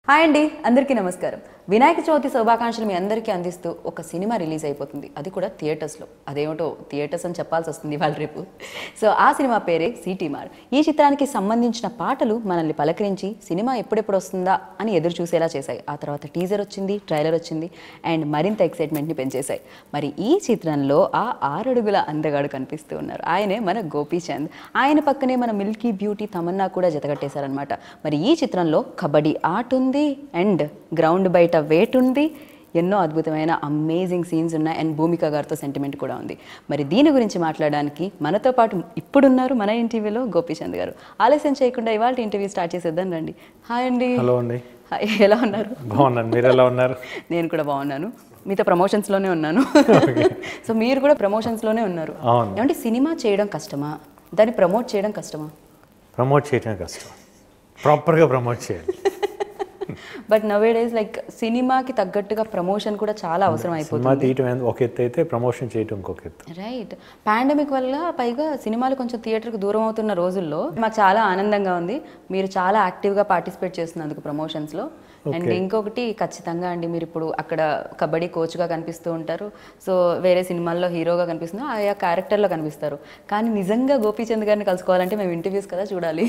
Hi అండి అందరికీ నమస్కారం వినాయక చవితి శుభాకాంక్షలు మీ అందరికీ అందిస్తూ ఒక సినిమా రిలీజ్ అయిపోతుంది అది కూడా థియేటర్స్లో అదేమిటో థియేటర్స్ అని చెప్పాల్సి వస్తుంది వాళ్ళ రేపు సో ఆ సినిమా పేరే సిటీ మార్ ఈ చిత్రానికి సంబంధించిన పాటలు మనల్ని పలకరించి సినిమా ఎప్పుడెప్పుడు వస్తుందా అని ఎదురు చూసేలా చేశాయి ఆ తర్వాత టీజర్ వచ్చింది ట్రైలర్ వచ్చింది అండ్ మరింత ఎక్సైట్మెంట్ని పెంచేశాయి మరి ఈ చిత్రంలో ఆ ఆరడుగుల అందగాడు కనిపిస్తూ ఉన్నారు ఆయనే మన గోపీచంద్ ఆయన పక్కనే మన మిల్కీ బ్యూటీ తమన్నా కూడా జతకట్టేశారనమాట మరి ఈ చిత్రంలో కబడ్డీ ఆట ఉంది అండ్ గ్రౌండ్ బయట వేట్ ఉంది ఎన్నో అద్భుతమైన అమేజింగ్ సీన్స్ ఉన్నాయి అండ్ భూమిక గారితో సెంటిమెంట్ కూడా ఉంది మరి దీని గురించి మాట్లాడడానికి మనతో పాటు ఇప్పుడున్నారు మన ఇంటర్వ్యూలో గోపీచంద్ గారు ఆలస్యం చేయకుండా ఇవాళ ఇంటర్వ్యూ స్టార్ట్ చేసేద్దాం రండి హాయ్ అండి హలో అండి హాయ్ ఎలా ఉన్నారు బాగున్నాను మీరు ఎలా ఉన్నారు నేను కూడా బాగున్నాను మీతో ప్రమోషన్స్లోనే ఉన్నాను సో మీరు కూడా ప్రమోషన్స్లోనే ఉన్నారు అవును. ఏమంటే సినిమా చేయడం కష్టమా దాన్ని ప్రమోట్ చేయడం కష్టమా ప్రమోట్ చేయటమే కష్టం ప్రాపర్గా ప్రమోట్ చేయాలి బట్ నవే డేస్ లైక్ సినిమాకి తగ్గట్టుగా ప్రమోషన్ కూడా చాలా అవసరం అయిపోతుంది సినిమా తీయటం ఏం- ఒక ఎత్తు అయితే ప్రమోషన్ చేయటం ఇంకొక ఎత్తు రైట్ పాండమిక్ వల్ల పైగా సినిమాలు కొంచెం థియేటర్కి దూరం అవుతున్న రోజుల్లో మాకు చాలా ఆనందంగా ఉంది మీరు చాలా యాక్టివ్గా పార్టిసిపేట్ చేస్తున్నందుకు ప్రమోషన్స్లో అండ్ ఇంకొకటి ఖచ్చితంగా అండి మీరు ఇప్పుడు అక్కడ కబడ్డీ కోచ్గా కనిపిస్తూ ఉంటారు సో వేరే సినిమాల్లో హీరోగా కనిపిస్తున్నారు ఆయా క్యారెక్టర్లో కనిపిస్తారు కానీ నిజంగా గోపీచంద్ గారిని కలుసుకోవాలంటే మేము ఇంటర్వ్యూస్ కదా చూడాలి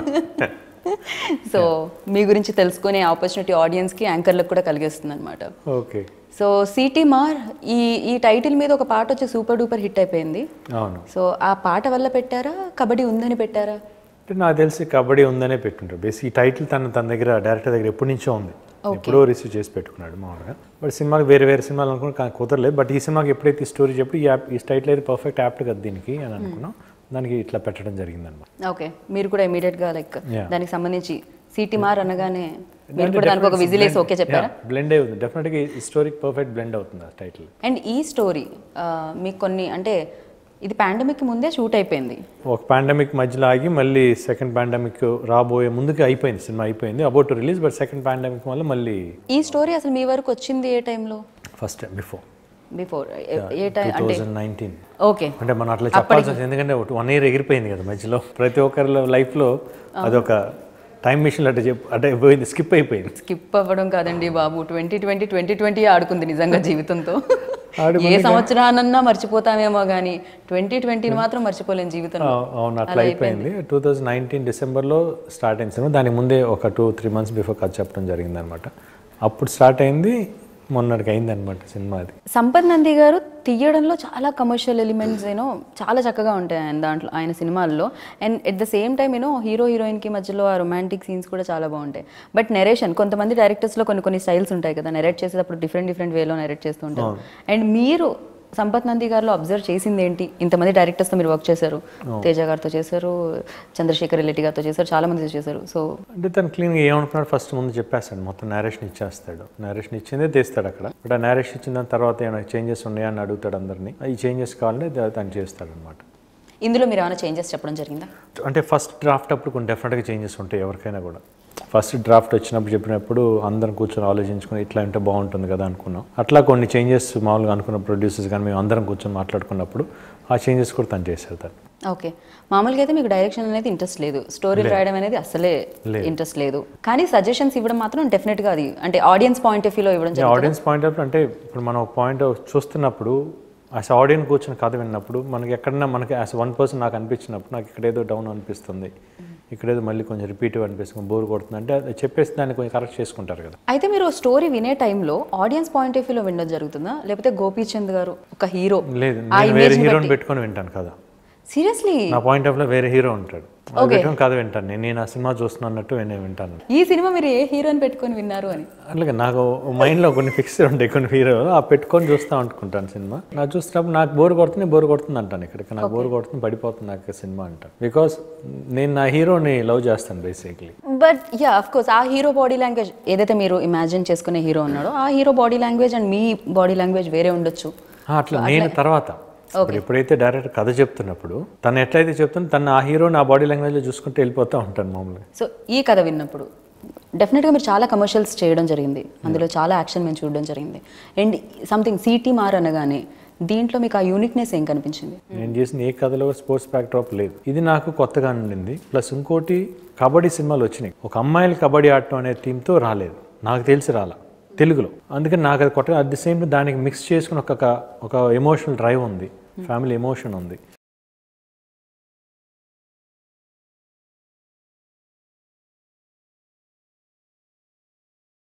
సో మీ గురించి తెలుసుకునే ఆపర్చునిటీ ఆడియన్స్కి యాంకర్లకు కూడా కలిగిస్తుంది అనమాట ఓకే సో సిటీ మార్ ఈ ఈ టైటిల్ మీద ఒక పాట వచ్చి సూపర్ డూపర్ హిట్ అయిపోయింది అవును సో ఆ పాట వల్ల పెట్టారా కబడ్డీ ఉందని పెట్టారా అంటే నాకు తెలిసి కబడ్డీ ఉందనే పెట్టుంటారు బేసిక్ ఈ టైటిల్ తన తన దగ్గర డైరెక్టర్ దగ్గర ఎప్పటి నుంచో ఉంది ఎప్పుడో రిసీవ్ చేసి పెట్టుకున్నాడు మామూలుగా బట్ సినిమాకి వేరే వేరే సినిమాలు అనుకుని కానీ కుదరలేదు బట్ ఈ సినిమాకి ఎప్పుడైతే ఈ స్టోరీ చెప్పి ఈ యాప్ ఈ టైటిల్ అయితే పర్ఫెక్ట్ యాప్ట్ కదా దీనికి అని అనుకున్నాం దానికి ఇట్లా పెట్టడం జరిగిందన్నమాట ఓకే మీరు కూడా immediate గా లైక్ Yeah. దానికి సంబంధించి సిటీ మార్ అనగానే మీరు కూడా దానికి ఒక విజిల్ వేసి ఓకే చెప్పారా బ్లెండ్ అవుతుంది డెఫినెట్గా ఈ స్టోరీకి పర్ఫెక్ట్ బ్లెండ్ అవుతుంది ఆ టైటిల్ అండ్ ఈ స్టోరీ మీకు కొన్ని అంటే ఇది పాండమిక్ ముందే షూట్ అయిపోయింది ఒక పాండమిక్ మధ్యలో ఆగి మళ్ళీ సెకండ్ పాండమిక్ రాబోయే ముందుకి అయిపోయింది సినిమా అయిపోయింది about to release but second pandemic వల్ల మళ్ళీ ఈ స్టోరీ అసలు మీ వరకు వచ్చింది ఏ టైంలో first time before before a time two అంటే థౌజండ్ నైన్టీన్ ఓకే అంటే మనం అట్లా చెప్పాల్సి వచ్చింది ఎందుకంటే వన్ ఇయర్ ఎగిరిపోయింది కదా మధ్యలో ప్రతి ఒక్కరి లైఫ్లో అదొక టైం మిషన్ అట్లా చెప్పు అంటే పోయింది స్కిప్ అయిపోయింది స్కిప్ అవ్వడం కాదండి బాబు ట్వంటీ ట్వంటీ ట్వంటీ ట్వంటీ ఆడుకుంది నిజంగా జీవితంతో ఆడుకుంది ఏ సంవత్సరానన్నా మర్చిపోతామేమో కానీ ట్వంటీ ట్వంటీని మాత్రం మర్చిపోలేం జీవితంలో అవు- అవును అట్లా అయిపోయింది టూ థౌజండ్ నైన్టీన్ డిసెంబర్లో స్టార్ట్ అయింది సినిమా దానికి ముందే ఒక టూ త్రీ మంత్స్ బిఫోర్ కథ చెప్పడం జరిగింది అనమాట అప్పుడు స్టార్ట్ అయింది మొన్నటికి అయింది అనమాట సినిమా అది సంపత్ నంది గారు తీయడంలో చాలా కమర్షియల్ ఎలిమెంట్స్ ఏనో చాలా చక్కగా ఉంటాయి ఆయన దాంట్లో ఆయన సినిమాల్లో and at the same time ఏనో హీరో హీరోయిన్కి మధ్యలో ఆ రొమాంటిక్ సీన్స్ కూడా చాలా బాగుంటాయి బట్ నెరేషన్ కొంతమంది డైరెక్టర్స్లో కొన్ని కొన్ని స్టైల్స్ ఉంటాయి కదా నెరేట్ చేసేటప్పుడు డిఫరెంట్ డిఫరెంట్ వేలో నెరేట్ చేస్తూ ఉంటారు అండ్ మీరు సంపత్ నంది గారిలో అబ్జర్వ్ చేసింది ఏంటి ఇంతమంది డైరెక్టర్స్తో మీరు వర్క్ చేశారు తేజ గారితో చేశారు చంద్రశేఖర్ రెడ్డి గారితో చేశారు చాలా మంది చేశారు సో అంటే తను క్లీన్గా ఏమనుకున్నాడు ఫస్ట్ ముందు చెప్పేస్తాడు మొత్తం నేరేషన్ ఇచ్చేస్తాడు నేరేషన్ ఇచ్చిందే తీస్తాడు అక్కడ బట్ ఆ నేరేషన్ ఇచ్చిన దాని తర్వాత ఏమైనా చేంజెస్ ఉన్నాయా అని అడుగుతాడు అందరినీ ఈ చేంజెస్ కావాలంటే దా- తను చేస్తాడు అనమాట ఇందులో మీరు ఏమైనా చేంజెస్ చెప్పడం జరిగిందా అంటే ఫస్ట్ డ్రాఫ్ట్ అప్పుడు కొన్ని డెఫినెట్గా చేంజెస్ ఉంటాయి ఎవరికైనా కూడా ఫస్ట్ డ్రాఫ్ట్ వచ్చినప్పుడు చెప్పినప్పుడు అందరం కూర్చొని ఆలోచించుకొని ఇట్లా అంటే బాగుంటుంది కదా అనుకున్నాం అట్లా కొన్ని చేంజెస్ మామూలుగా అనుకున్న ప్రొడ్యూసర్స్ కానీ మేము అందరం కూర్చొని మాట్లాడుకున్నప్పుడు ఆ చేంజెస్ కూడా తను చేశారు తను ఓకే మామూలుగా అయితే మీకు డైరెక్షన్ అనేది ఇంట్రెస్ట్ లేదు స్టోరీలు రాయడం అనేది అసలే ఇంట్రెస్ట్ లేదు కానీ సజెషన్స్ ఇవ్వడం మాత్రం డెఫినెట్గా అది అంటే ఆడియన్స్ పాయింట్ ఆఫ్ వ్యూలో ఇవ్వడం జరుగుతుంది ఆడియన్స్ పాయింట్ ఆఫ్ అంటే ఇప్పుడు మనం ఒక పాయింట్ చూస్తున్నప్పుడు యాజ్ ఆడియన్స్ కూర్చొని కథ విన్నప్పుడు మనకి ఎక్కడన్నా మనకి యాజ్ వన్ పర్సన్ నాకు అనిపించినప్పుడు నాకు ఇక్కడ ఏదో డౌన్ అనిపిస్తుంది ఇక్కడ ఏదో మళ్ళీ కొంచెం రిపీటివ్ అనిపిస్తుంది బోర్ కొడుతుంది అంటే అది చెప్పేసి దాన్ని కొంచెం కరెక్ట్ చేసుకుంటారు కదా అయితే మీరు స్టోరీ వినే టైంలో ఆడియన్స్ పాయింట్ ఆఫ్ వ్యూలో వినడం జరుగుతుందా లేకపోతే గోపీచంద్ గారు ఒక హీరో లేదు ఆ నేను వేరే image ని హీరోని పెట్టుకొని వింటాను కదా సీరియస్లీ నా పాయింట్ ఆఫ్ లో వేరే హీరో ఉంటాడు అది పెట్టుకొని కథ వింటాను నేను నేను ఆ సినిమా చూస్తున్నా అన్నట్టు నేను వింటాను ఈ సినిమా మీరు ఏ హీరోని పెట్టుకొని విన్నారు అని అట్లాగే నాకు మైండ్లో కొన్ని ఫిక్స్ ఉంటాయి కొన్ని హీరో ఆ పెట్టుకొని చూస్తా అనుకుంటాను సినిమా నాకు చూస్తున్నప్పుడు నాకు బోర్ కొడుతుంది బోర్ కొడుతుంది అంటాను ఇక్కడికి నాకు బోర్ కొడుతుంది పడిపోతుంది నాకు సినిమా అంటాను బికాస్ నేను నా హీరోని లవ్ చేస్తాను basically but ya of course ఆ హీరో బాడీ లాంగ్వేజ్ ఏదైతే మీరు ఇమాజిన్ చేసుకునే హీరో ఉన్నాడో ఆ హీరో బాడీ లాంగ్వేజ్ అండ్ మీ బాడీ లాంగ్వేజ్ వేరే ఉండొచ్చు అట్లా నేను తర్వాత ఇప్పుడు ఎప్పుడైతే డైరెక్టర్ కథ చెప్తున్నప్పుడు తను ఎట్లయితే చెప్తుందో తను ఆ హీరో నా బాడీ లాంగ్వేజ్లో చూసుకుంటూ వెళ్ళిపోతూ ఉంటాను మామూలుగా సో ఈ కథ విన్నప్పుడు డెఫినెట్గా మీరు చాలా కమర్షియల్స్ చేయడం జరిగింది అందులో చాలా యాక్షన్ మేము చూడడం జరిగింది అండ్ సంథింగ్ సిటీ మార్ అనగానే దీంట్లో మీకు ఆ యూనిక్నెస్ ఏం కనిపించింది నేను చేసిన ఏ కథలో స్పోర్ట్స్ బ్యాక్డ్రాప్ లేదు ఇది నాకు కొత్తగా ఉండింది ప్లస్ ఇంకోటి కబడ్డీ సినిమాలు వచ్చినాయి ఒక అమ్మాయిలు కబడ్డీ ఆడటం అనే థీమ్తో రాలేదు నాకు తెలిసి రాలా తెలుగులో అందుకని నాకు అది కొత్తగా అట్ ది సేమ్ దానికి మిక్స్ చేసుకుని ఒక ఒక ఎమోషనల్ డ్రైవ్ ఉంది ఫ్యామిలీ ఎమోషన్ ఉంది